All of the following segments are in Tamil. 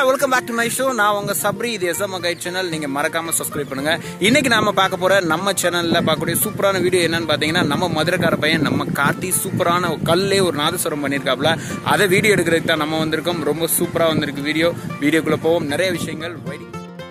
Hi welcome back to my show நான் உங்க சப்ரி இது எஸ்எம் கைட் சேனல் நீங்க மறக்காம சப்ஸ்கிரைப் பண்ணுங்க இன்னைக்கு நாம பார்க்க போற நம்ம சேனல்ல பார்க்கக்கூடிய சூப்பரான வீடியோ என்னன்னு பாத்தீங்கன்னா நம்ம மதுரைக்கார பையன் நம்ம கார்த்தி சூப்பரான கல்லே ஒரு நாதஸ்வரம் பண்ணியிருக்காப்ல அதை வீடியோ எடுக்கிறதுக்கு தான் நம்ம வந்திருக்கோம் ரொம்ப சூப்பரா வந்திருக்கு வீடியோ வீடியோக்குள்ள போவோம் நிறைய விஷயங்கள் waiting.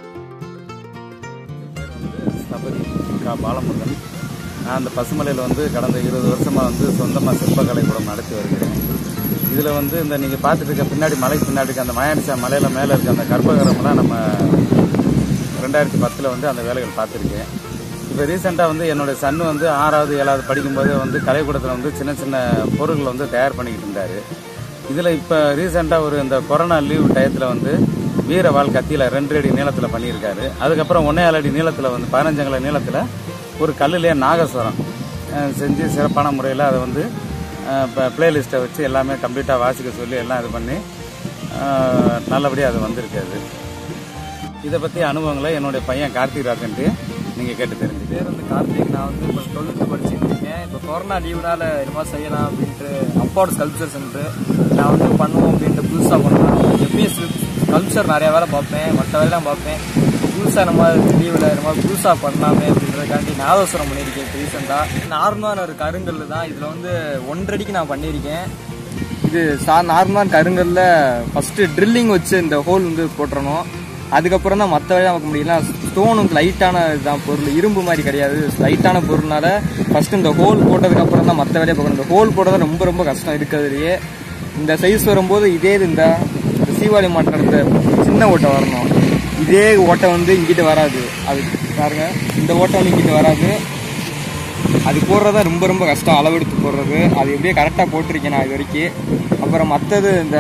ஸ்தபதி கா பாலமுருகன் நான் அந்த பசுமலையில் வந்து கடந்த இருபது வருஷமாக வந்து சொந்தமாக சிற்பக்கலை கூடம் நடத்தி வருகிறேன் இதில் வந்து இந்த நீங்கள் பார்த்துட்டு இருக்க பின்னாடி மலைக்கு பின்னாடி இருக்க அந்த மயானிசா மலையில் மேலே இருக்க அந்த கர்ப்பகரம்லாம் நம்ம ரெண்டாயிரத்தி பத்தில் வந்து அந்த வேலைகள் பார்த்துருக்கேன் இப்போ ரீசெண்டாக வந்து என்னோட சன் வந்து ஆறாவது ஏழாவது படிக்கும்போது வந்து கலைக்கூடத்தில் வந்து சின்ன சின்ன பொருட்களை வந்து தயார் பண்ணிக்கிட்டு இருந்தார் இதில் இப்போ ரீசெண்டாக ஒரு இந்த கொரோனா லீவ் டயத்தில் வந்து வீரவாள் கத்தியில் ரெண்டு அடி நீளத்தில் பண்ணியிருக்காரு அதுக்கப்புறம் ஒன்னேகால் அடி நீளத்தில் வந்து பதினஞ்சங்கல நீளத்தில் ஒரு கல்லுலேயே நாகஸ்வரம் அஹ், செஞ்சு சிறப்பான முறையில் அதை வந்து இப்போ பிளேலிஸ்ட்டை வச்சு எல்லாமே கம்ப்ளீட்டாக வாசிக்க சொல்லி எல்லாம் இது பண்ணி அஹ், நல்லபடியாக அது வந்திருக்காது இதை பற்றி அனுபவங்களை என்னுடைய பையன் கார்த்திக் ராஜன்ட்டு நீங்கள் கேட்டு தெரிஞ்சு பேர் வந்து கார்த்திக் நான் வந்து இப்போ டுவெல்த்து படிச்சுட்டு இருக்கேன் இப்போ கொரோனா லீவுனால இது மாதிரி செய்யலாம் அப்படின்ட்டு அப்பாவோட ஸ்கல்ப்சர் சென்டர் நான் வந்து பண்ணுவோம் அப்படின்ட்டு புதுசாக பண்ணலாம் எப்பயும் ஸ்கல்ப்சர் நிறைய வேலை பார்ப்பேன் மற்ற வேலைலாம் பார்ப்பேன் இப்போ புதுசாக நம்ம லீவில் இந்த மாதிரி புதுசாக பண்ணலாமே அப்படின்றதுக்காண்டி நாதோசரம் பண்ணியிருக்கேன் இப்போ ரீசெண்டாக நார்மலான ஒரு கருங்கல் தான் இதில் வந்து ஒன்றடிக்கு நான் பண்ணியிருக்கேன் இது சா நார்மலான கருங்கல்ல ஃபர்ஸ்ட் ட்ரில்லிங் வச்சு இந்த ஹோல் வந்து போட்டுறணும் அதுக்கப்புறம் தான் மற்ற வேலையை பார்க்க முடியல ஸ்டோன் வந்து லைட்டான இதுதான் பொருள் இரும்பு மாதிரி கிடையாது லைட்டான பொருள்னால ஃபர்ஸ்ட் இந்த ஹோல் போட்டதுக்கு அப்புறம் தான் மற்ற வேலையை பார்க்கணும் இந்த ஹோல் போட்டது ரொம்ப ரொம்ப கஷ்டம் இருக்கிறதுலையே இந்த சைஸ் வரும்போது இதே இது இந்த இந்த சீவாளி மாட்டம் இந்த சின்ன ஓட்டை வரணும் இதே ஓட்டை வந்து இங்கிட்ட வராது அது பாருங்க இந்த ஓட்டை வந்து இங்கிட்ட வராது அது போடுறதா ரொம்ப ரொம்ப கஷ்டம் அளவெடுத்து போடுறது அது எப்படியே கரெக்டாக போட்டிருக்கேன் நான் இது வரைக்கும் அப்புறம் மற்றது இந்த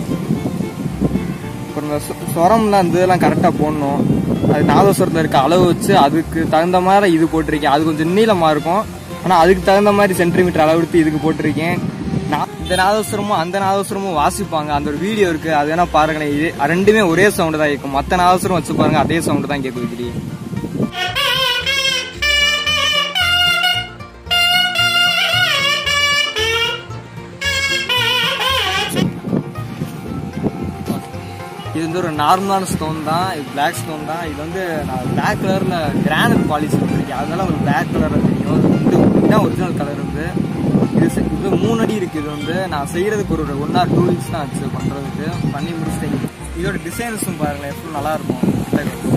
அப்புறம் இந்த சொ- சொரம்லாம் இந்த இதெல்லாம் கரெக்டாக போடணும் அது நாதஸ்வரத்தில் இருக்க அளவு வச்சு அதுக்கு தகுந்த மாதிரி இது போட்டிருக்கேன் அது கொஞ்சம் நீளமாக இருக்கும் ஆனால் அதுக்கு தகுந்த மாதிரி சென்டிமீட்டர் அளவெடுத்து இதுக்கு போட்டிருக்கேன் நான் இந்த நாதஸ்வரமும் அந்த நாதஸ்வரமும் வாசிப்பாங்க அந்த ஒரு வீடியோ இருக்கு அது வேணா பாருங்களேன் இது ரெண்டுமே ஒரே சவுண்டு தான் கேட்கும் மற்ற நாதஸ்வரம் வச்சு பாருங்க அதே சவுண்டு தான் கேட்கும் இதுலேயே இது வந்து ஒரு நார்மலான ஸ்டோன் தான் இது பிளாக் ஸ்டோன் தான் இது வந்து நான் பிளாக் கலர்ல கிரானைட் பாலிஷ் பண்ணிருக்கேன் அதனால ஒரு பிளாக் கலர்ல தெரியும் இது இதுதான் ஒரிஜினல் கலர் வந்து இது செ- இது மூணு அடி இருக்கு இது வந்து நான் செய்யறதுக்கு ஒரு ஒன் ஆர் டூ வீக்ஸ் தான் ஆச்சு பண்றதுக்கு பண்ணி முடிச்சிட்டேன் இதோட டிசைன்ஸும் பாருங்களேன் எப்படி நல்லா இருக்கும் கிட்ட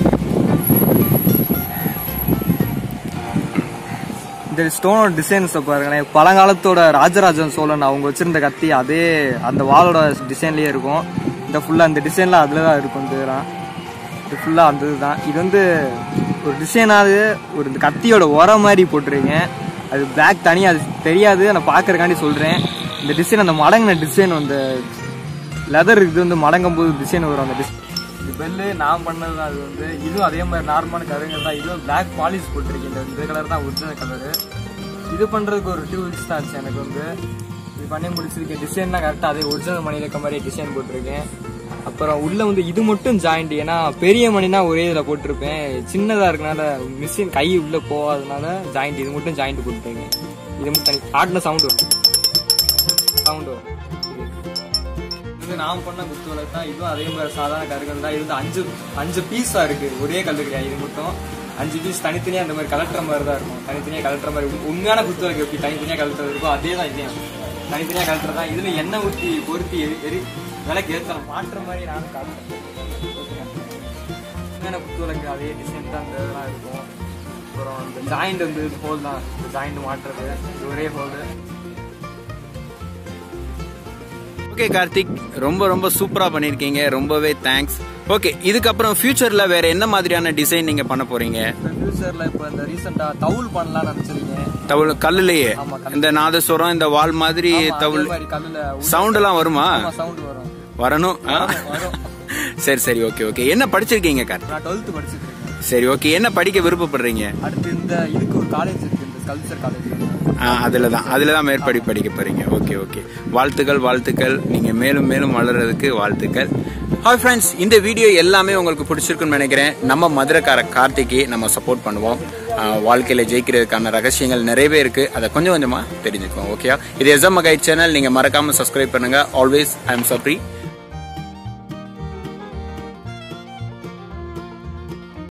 இந்த ஸ்டோனோட டிசைன்ஸை பாருங்களேன் பழங்காலத்தோட ராஜராஜன் சோழன் அவங்க வச்சிருந்த கத்தி அதே அந்த வாளோட டிசைன்லயே இருக்கும் இந்த ஃபுல்லாக இந்த டிசைன்லாம் அதில் தான் இருக்கும் இந்த இதெல்லாம் இது ஃபுல்லாக அந்த இதுதான் இது வந்து ஒரு டிசைனாவது ஒரு இந்த கத்தியோட உரம் மாதிரி போட்டிருக்கேன் அது பிளாக் தனியாக அது தெரியாது நான் பார்க்கறக்காண்டி சொல்கிறேன் இந்த டிசைன் அந்த மடங்கின டிசைன் அந்த லெதர் இது வந்து மடங்கும் போது டிசைன் வரும் அந்த டிசைன் இது பெல்லு நான் பண்ணது தான் அது வந்து இதுவும் அதே மாதிரி நார்மலான கலருங்க தான் இதுவும் பிளாக் பாலிஷ் போட்டிருக்கேன் இந்த இந்த கலர் தான் ஒரிஜினல் கலரு இது பண்ணுறதுக்கு ஒரு டூ வீக்ஸ் தான் ஆச்சு எனக்கு வந்து இது பண்ணி முடிச்சிருக்கேன் டிசைன்லாம் கரெக்டாக அதே ஒரிஜினல் மணி இருக்க மாதிரி டிசைன் போட்டிருக்கேன் அப்புறம் உள்ள வந்து இது மட்டும் ஜாயிண்ட் ஏன்னா பெரிய மணினா ஒரே இதில் போட்டிருப்பேன் சின்னதாக இருக்கனால மிஷின் கை உள்ளே போகாதனால ஜாயிண்ட் இது மட்டும் ஜாயிண்ட் போட்டுருக்கேன் இது மட்டும் தனி ஆட்டின சவுண்டு வரும் சவுண்டு வரும் இது நான் பண்ண குத்து விளக்கு தான் இதுவும் அதே மாதிரி சாதாரண கருங்கல் தான் இது வந்து அஞ்சு அஞ்சு பீஸா இருக்கு ஒரே கல்லு கிடையாது இது மட்டும் அஞ்சு பீஸ் தனித்தனியா அந்த மாதிரி கலட்டுற மாதிரி தான் இருக்கும் தனித்தனியா கலட்டுற மாதிரி உண்- உண்மையான குத்து விளக்கு எப்படி தனித்தனியா கலட்டுறது இருக்கோ அதே தான் இதையும் தனித்தனியா கலட்டுறது தான் இதுல எண்ணெய் ஊற்றி பொருத்தி எரி எரி விளக்கு ஏற்றலாம் மாட்டுற மாதிரி நானும் காட்டுறேன் உண்மையான குத்து விளக்கு அதே டிசைன் தான் அந்த இதெல்லாம் இருக்கும் அப்புறம் இந்த ஜாயிண்ட் வந்து ஹோல் தான் இந்த ஜாயிண்ட் மாட்டுறது இது ஒரே ஹோல் ஓகே கார்த்திக் ரொம்ப ரொம்ப சூப்பரா பண்ணிருக்கீங்க ரொம்பவே தேங்க்ஸ் ஓகே இதுக்கப்புறம் ஃபியூச்சர்ல வேற என்ன மாதிரியான டிசைன் நீங்க பண்ண போறீங்க இப்போ ஃபியூச்சர்ல இப்போ இந்த ரீசெண்டா தவுல் பண்ணலாம்னு நினைச்சிருக்கேன் தவுள் கல்லுலயே ஆமா, கல்லு. இந்த நாதஸ்வரம் இந்த வால் மாதிரி ஆமா, தவுள் அதே மாதிரி கல்லுல உள்ள- சவுண்ட் எல்லாம் வருமா ஆமா சவுண்ட் வரும் வரணும் ஆ? வரும் சரி சரி ஓகே ஓகே என்ன படிச்சிருக்கீங்க கார்த்திக் நான் டுவெல்த் படிச்சுட்டு இருக்கேன் சரி ஓகே என்ன படிக்க விருப்பப்படுறீங்க அடுத்து இந்த இதுக்கு ஒரு காலேஜ் இருக்கு இந்த கல்ச்சர் காலேஜ் ஆ, அதுல தான் அதுல தான் மேற்படி படிக்க போறீங்க ஓகே ஓகே வாழ்த்துக்கள் வாழ்த்துக்கள் நீங்க மேலும் மேலும் வளர்றதுக்கு வாழ்த்துக்கள் ஹாய் ஃப்ரெண்ட்ஸ் இந்த வீடியோ எல்லாமே உங்களுக்கு பிடிச்சிருக்குன்னு நினைக்கிறேன் நம்ம மதுரைக்கார கார்த்திக்கு நம்ம சப்போர்ட் பண்ணுவோம் ஆ, வாழ்க்கையில ஜெயிக்கிறதுக்கான ரகசியங்கள் நிறையவே இருக்கு அதை கொஞ்சம் கொஞ்சமா தெரிஞ்சுக்குவோம் ஓகே இது எஸ்எம் கைட் சேனல் நீங்க மறக்காம சப்ஸ்கிரைப் பண்ணுங்க ஆல்வேஸ் ஐ எம் சப்ரி